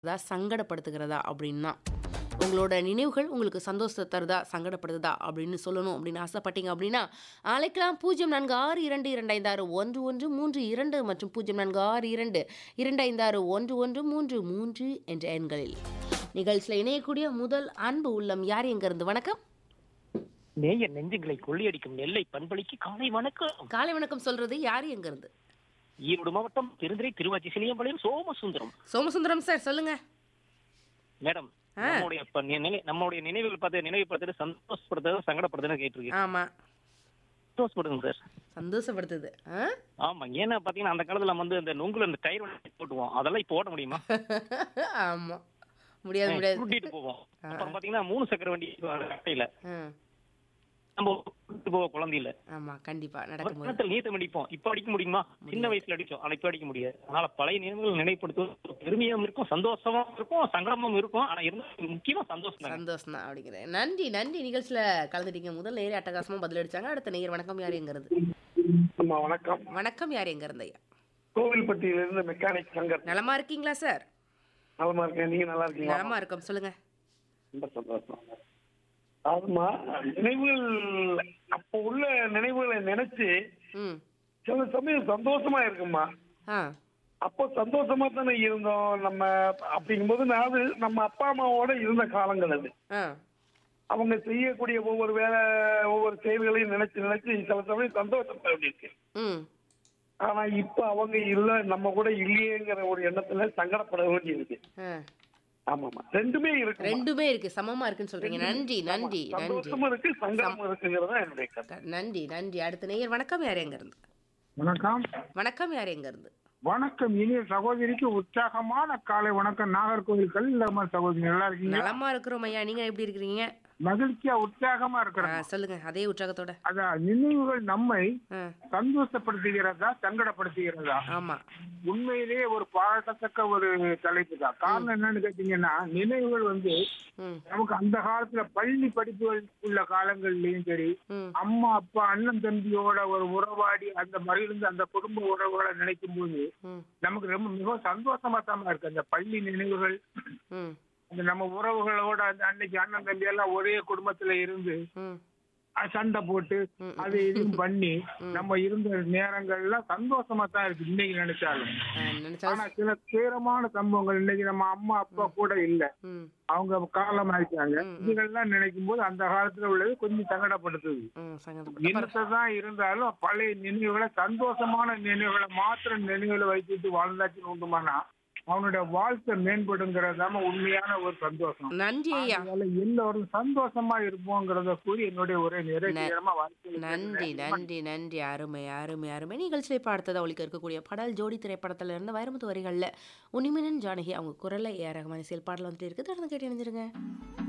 தா சங்கடப்படுத்துகிறதா அப்படின்னா உங்களோட நினைவுகள் உங்களுக்கு சந்தோஷத்தை தருதா சங்கடப்படுத்துதா அப்படின்னு சொல்லணும் அப்படின்னு ஆசைப்பட்டீங்க அப்படின்னா அழைக்கலாம் பூஜ்ஜியம் நான்கு ஆறு இரண்டு இரண்டு ஐந்து ஆறு ஒன்று ஒன்று மூன்று இரண்டு மற்றும் பூஜ்ஜியம் நான்கு ஆறு இரண்டு இரண்டு ஐந்து ஆறு ஒன்று ஒன்று மூன்று மூன்று என்ற எண்களில் நிகழ்ச்சியில் இணையக்கூடிய முதல் அன்பு உள்ளம் யார் எங்கிருந்து வணக்கம் நேயர் நெஞ்சுகளை கொள்ளையடிக்கும் நெல்லை பண்பளிக்கு காலை வணக்கம் காலை வணக்கம் சொல்றது யார் எங்கிருந்து ஈரோடு மாவட்டம் பெருந்துறை திருவாச்சி சிலியம்பாளையம் சோமசுந்தரம் சோமசுந்தரம் சார் சொல்லுங்க மேடம் ஆ. நம்முடைய இப்ப நினை- நம்முடைய நினைவுகள் பார்த்து நினைவுபடுத்துறது சந்தோஷப்படுத்துறது சங்கடப்படுத்துன்னு கேட்டிருக்கேன் ஆமா சந்தோஷப்படுங்க சார் சந்தோஷப்படுத்துது ஆ ஆமா ஏன்னா பாத்தீங்கன்னா அந்த காலத்துல நம்ம வந்து இந்த நுங்குல இந்த கயிறு வண்டி போட்டுவோம் அதெல்லாம் இப்ப ஓட்ட முடியுமா ஆமா முடியாது முடியாது கூட்டிட்டு போவோம் அப்புறம் பாத்தீங்கன்னா மூணு சக்கர வண்டி கட்டையில ஆ, நம்ம கூட்டிட்டு போவோம் குழந்தையில ஆமா கண்டிப்பா ஒரு நடக்கும்போது காலத்துல நீத்தம் அடிப்போம் இப்ப அடிக்க முடியுமா சின்ன வயசுல அடிச்சோம் ஆனா இப்ப அடிக்க முடியாது அதனால பழைய நினைவுகள் நினைப்படுத்தும் பெருமையும் இருக்கும் சந்தோஷமும் இருக்கும் சங்கடமும் இருக்கும் ஆனா இருந்தாலும் முக்கியமா சந்தோஷம் தாங்க சந்தோஷம் தான் அப்படிங்கிறேன் நன்றி நன்றி நிகழ்ச்சியில கலந்துட்டீங்க முதல் நேரே அட்டகாசமா பதில் அடிச்சாங்க அடுத்த நேயர் வணக்கம் யார் எங்கிறது அம்மா வணக்கம் வணக்கம் யார் எங்க இருந்து ஐயா கோவில்பட்டியிலிருந்து மெக்கானிக் சங்கர் நலமா இருக்கீங்களா சார் நலமா இருக்கேன் நீங்க நல்லா இருக்கீங்களா நலமா இருக்கோம் சொல்லுங்க ரொம்ப சந்தோஷம் அதுமா நினைவுகள் அப்போ உள்ள நினைவுகளை நினைச்சு ம் சில சமயம் சந்தோஷமா இருக்குமா ஆ அப்போ சந்தோஷமா தானே இருந்தோம் நம்ம அப்படிங்கும்போது நான் அது நம்ம அப்பா அம்மாவோட இருந்த காலங்கள் அது ஆ அவங்க செய்யக்கூடிய ஒவ்வொரு வேலை ஒவ்வொரு செயல்களையும் நினைச்சு நினைச்சு சில சமயம் சந்தோஷப்பட வேண்டியிருக்கு ம் ஆனா இப்ப அவங்க இல்ல நம்ம கூட இல்லையேங்கிற ஒரு எண்ணத்துல சங்கடப்பட வேண்டியிருக்கு ஆ ஆமாமா ரெண்டுமே இருக்கு ரெண்டுமே இருக்கு சமமா இருக்குன்னு சொல்றீங்க நன்றி நன்றி நன்றி சந்தோஷமும் இருக்கு சங்கடமும் இருக்குங்கிறதா என்னுடைய கருத்து நன்றி நன்றி அடுத்த நேயர் வணக்கம் யார் எங்க இருந்து வணக்கம் வணக்கம் யார் எங்க இருந்து வணக்கம் இனிய சகோதரிக்கு உற்சாகமான காலை வணக்கம் நாகர்கோவில் கல்லிலம்மா சகோதரி நல்லா இருக்கீங்க நலமா இருக்கிறோம் ஐயா நீங்க எப்படி இருக்கிறீங்க மகிழ்ச்சியா உற்சாகமா ஆ, இருக்கிறோம் சொல்லுங்க அதே உற்சாகத்தோட அதான் நினைவுகள் நம்மை ஆ, சந்தோஷப்படுத்துகிறதா சங்கடப்படுத்துகிறதா ஆமா உண்மையிலேயே ஒரு பாராட்டத்தக்க ஒரு தலைப்பு தான் காரணம் என்னன்னு கேட்டீங்கன்னா நினைவுகள் வந்து ம் நமக்கு அந்த காலத்துல பள்ளி படிப்புகள் உள்ள காலங்கள்லயும் சரி ம் அம்மா அப்பா அண்ணன் தம்பியோட ஒரு உறவாடி அந்த மகிழ்ந்து அந்த குடும்ப உறவுகளை நினைக்கும் போது ம் நமக்கு ரொம்ப மிகவும் சந்தோஷமா தான் இருக்கு அந்த பள்ளி நினைவுகள் ம் அந்த நம்ம உறவுகளோட அந்த அன்னைக்கு அண்ணன் தம்பி எல்லாம் ஒரே குடும்பத்துல இருந்து ம் அஹ் சண்டை போட்டு ம், அது இதுவும் பண்ணி நம்ம இருந்த நேரங்கள்லாம் சந்தோஷமா தான் இருக்கு இன்னைக்கு நினைச்சாலும் ஆ, நினைச்சா ஆனா சில துயரமான சம்பவங்கள் இன்னைக்கு நம்ம அம்மா அப்பா கூட இல்ல ம் அவங்க காலம் ஆயிட்டாங்க ம், ம். இதுகள்லாம் நினைக்கும் போது அந்த காலத்துல உள்ளது கொஞ்சம் சங்கடப்படுத்துது ம் சங்கடப்பட்ட என்னதான் இருந்தாலும் பழைய நினைவுகளை சந்தோஷமான நினைவுகளை மாத்திரம் நினைவுகளை வைத்துட்டு வாழ்ந்தாச்சுன்னு உண்டுமானா அவனுடைய வாழ்க்கை மேம்படுங்கிறதாம உண்மையான ஒரு சந்தோஷம் நன்றி ஐயா அதனால எல்லோரும் சந்தோஷமா இருப்போங்கிறத கூறி என்னுடைய ஒரே நிறைவேறமா வாழ்க்கை நன்றி நன்றி நன்றி அருமை அருமை அருமை நிகழ்ச்சியை பார்த்ததை ஒழிக்க இருக்கக்கூடிய படல் ஜோடி திரைப்படத்துல இருந்து வைரமுத்து வரிகளில் உனிமினன் ஜானகி அவங்க குரலை ஏ ரகமான செயல்பாடில் வந்துட்டு இருக்கு தொடர்ந்து கேட்டு இணைஞ்சிருங்க